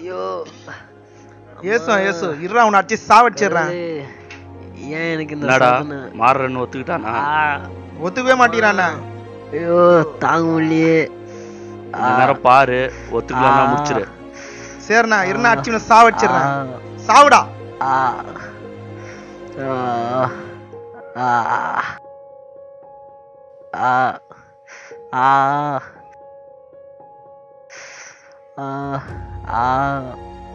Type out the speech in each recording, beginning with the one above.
ஐயோ ஏசு ஏசு இருறா உன்னை அடிச்சு சாவடிச்சிடுறேன் கடவுளே, ஏன் எனக்கு இந்த என்னடா சோதனை? மாறுறன்னு ஒத்துக்கிட்டானா ஆ, ஒத்துக்கவே மாட்டேங்கிறானே ஐயோ தாங்க முடியலையே இந்த நேரம் பாரு ஒத்துக்கலன்னா முடிச்சிரு சரிண்ணா இருண்ணா அடிச்சு உன்னை சாவடிச்சிடுறேன் ஆ, சாவுடா ஆ, ஆ, ஆ, ஆ, ஆ, ஆ.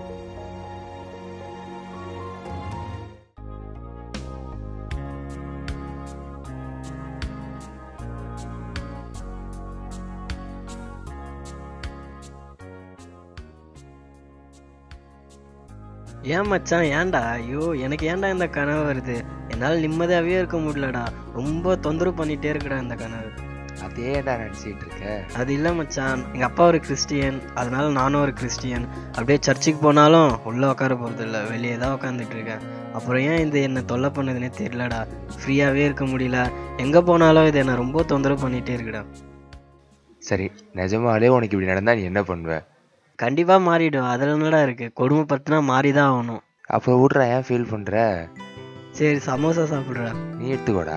ஏன் மச்சான் ஏன்டா ஐயோ எனக்கு ஏன்டா இந்த கனவு வருது என்னால் நிம்மதியாகவே இருக்க முடியலடா ரொம்ப தொந்தரவு பண்ணிட்டே இருக்குடா இந்த கனவு அதேடா நினைச்சிட்டு இருக்க அது இல்லை மச்சான் எங்கள் அப்பா ஒரு கிறிஸ்டியன் அதனால நானும் ஒரு கிறிஸ்டியன் அப்படியே சர்ச்சுக்கு போனாலும் உள்ளே உட்கார போகிறது இல்லை வெளியே தான் உட்காந்துட்டு இருக்கேன் அப்புறம் ஏன் இது என்னை தொல்லை பண்ணுதுன்னே தெரியலடா ஃப்ரீயாகவே இருக்க முடியல எங்கே போனாலும் இது என்னை ரொம்ப தொந்தரவு பண்ணிகிட்டே இருக்குடா சரி நிஜமாலே உனக்கு இப்படி நடந்தா நீ என்ன பண்ணுவ கண்டிப்பாக மாறிடும் அதில் என்னடா இருக்குது கொடுமைப்படுத்தினா மாறி தான் ஆகணும் அப்போ விட்றா ஏன் ஃபீல் பண்ற சரி சமோசா சாப்பிட்றா நீ எடுத்துக்கோடா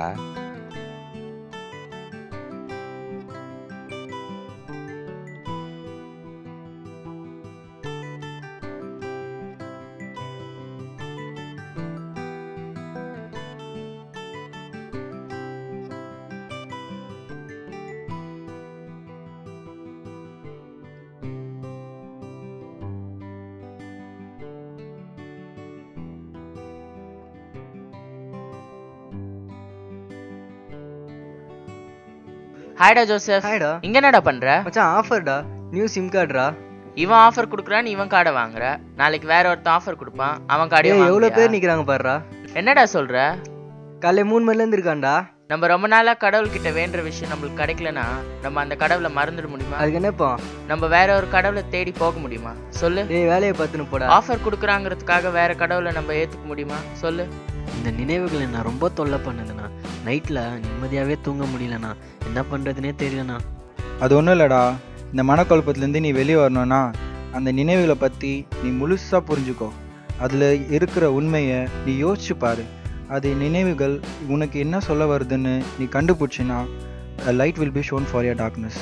ஹாய்டா ஜோசப் ஹாய்டா இங்க என்னடா பண்ற மச்சான் ஆஃபர்டா நியூ சிம் கார்டுடா இவன் ஆஃபர் குடுக்குறான் இவன் கார்டை வாங்குற நாளைக்கு வேற ஒருத்தன் ஆஃபர் கொடுப்பான் அவன் கார்டே ஏய் எவ்வளோ பேர் நிக்கிறாங்க பாருடா என்னடா சொல்ற காலைல மூணு மணில இருந்து இருக்கான்டா நம்ம ரொம்ப நாளா கடவுள் கிட்ட வேண்டுற விஷயம் நம்மளுக்கு கிடைக்கலனா நம்ம அந்த கடவுளை மறந்துட முடியுமா அதுக்கு என்னப்பா நம்ம வேற ஒரு கடவுளை தேடி போக முடியுமா சொல்லு டேய் வேலையை பார்த்துன்னு போடா ஆஃபர் குடுக்குறாங்கிறதுக்காக வேற கடவுளை நம்ம ஏத்துக்க முடியுமா சொல்லு இந்த நினைவுகள் என்ன ரொம்ப தொல்லை பண்ணுதுண்ணா நைட்டில் நிம்மதியாகவே தூங்க முடியலண்ணா என்ன பண்ணுறதுனே தெரியலண்ணா அது ஒன்றும் இல்லைடா இந்த மனக்குழப்பத்துலேருந்து நீ வெளியே வரணும்னா அந்த நினைவுகளை பற்றி நீ முழுசாக புரிஞ்சுக்கோ அதில் இருக்கிற உண்மையை நீ யோசிச்சு பாரு அது நினைவுகள் உனக்கு என்ன சொல்ல வருதுன்னு நீ கண்டுபிடிச்சின்னா light will be shown for your darkness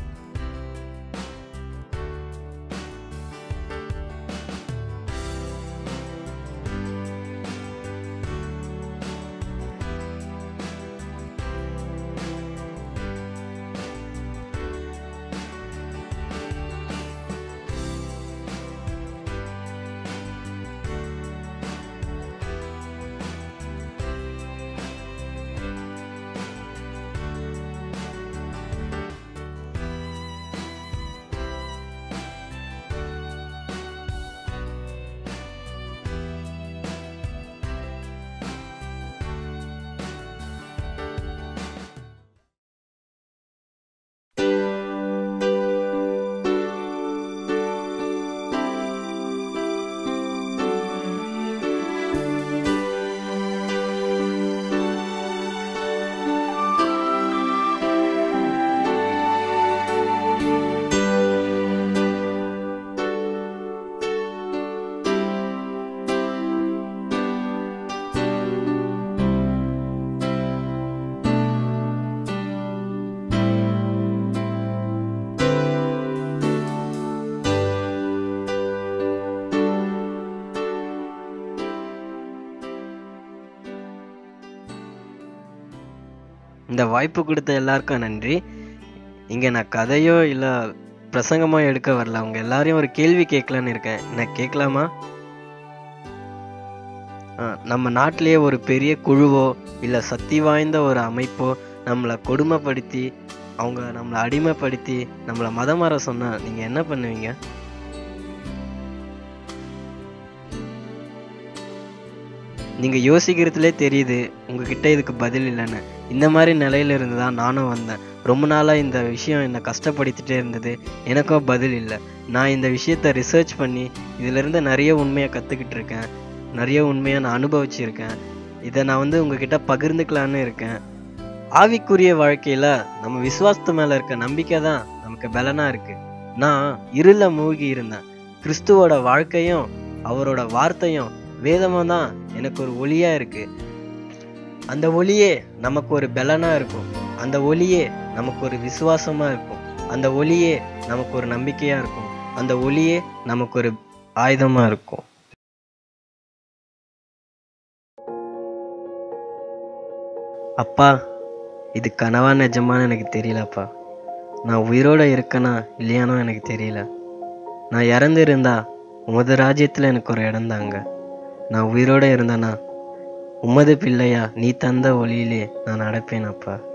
இந்த வாய்ப்பு கொடுத்த எல்லாருக்கும் நன்றி இங்கே நான் கதையோ இல்லை பிரசங்கமோ எடுக்க வரல அவங்க எல்லாரையும் ஒரு கேள்வி கேட்கலான்னு இருக்கேன் நான் கேட்கலாமா ஆ, நம்ம நாட்டிலேயே ஒரு பெரிய குழுவோ இல்லை சக்தி வாய்ந்த ஒரு அமைப்போ நம்மளை கொடுமைப்படுத்தி அவங்க நம்மளை அடிமைப்படுத்தி நம்மளை மதம் மாற சொன்னா நீங்கள் என்ன பண்ணுவீங்க நீங்கள் யோசிக்கிறதுலே தெரியுது உங்ககிட்ட இதுக்கு பதில் இல்லைன்னு இந்த மாதிரி நிலையில இருந்து தான் நானும் வந்தேன் ரொம்ப நாளாக இந்த விஷயம் என்னை கஷ்டப்படுத்திட்டே இருந்தது எனக்கும் பதில் இல்லை நான் இந்த விஷயத்த ரிசர்ச் பண்ணி இதிலிருந்து நிறைய உண்மையை கற்றுக்கிட்டு இருக்கேன் நிறைய உண்மையை நான் அனுபவிச்சிருக்கேன் இதை நான் வந்து உங்ககிட்ட பகிர்ந்துக்கலான்னு இருக்கேன் ஆவிக்குரிய வாழ்க்கையில் நம்ம விசுவாசத்து மேலே இருக்க நம்பிக்கை தான் நமக்கு பலனாக இருக்குது நான் இருள மூழ்கி இருந்தேன் கிறிஸ்துவோட வாழ்க்கையும் அவரோட வார்த்தையும் வேதமும் தான் எனக்கு ஒரு ஒளியா இருக்கு அந்த ஒளியே நமக்கு ஒரு பலனா இருக்கும் அந்த ஒளியே நமக்கு ஒரு விசுவாசமா இருக்கும் அந்த ஒளியே நமக்கு ஒரு நம்பிக்கையா இருக்கும் அந்த ஒளியே நமக்கு ஒரு ஆயுதமா இருக்கும் அப்பா இது கனவா நிஜமான்னு எனக்கு தெரியலப்பா நான் உயிரோட இருக்கேனா இல்லையானோ எனக்கு தெரியல நான் இறந்து இருந்தா உமது ராஜ்யத்தில் எனக்கு ஒரு இடம் தாங்க நான் உயிரோட இருந்தேனா உமது பிள்ளையா நீ தந்த ஒளியிலே நான் நடப்பேன் அப்பா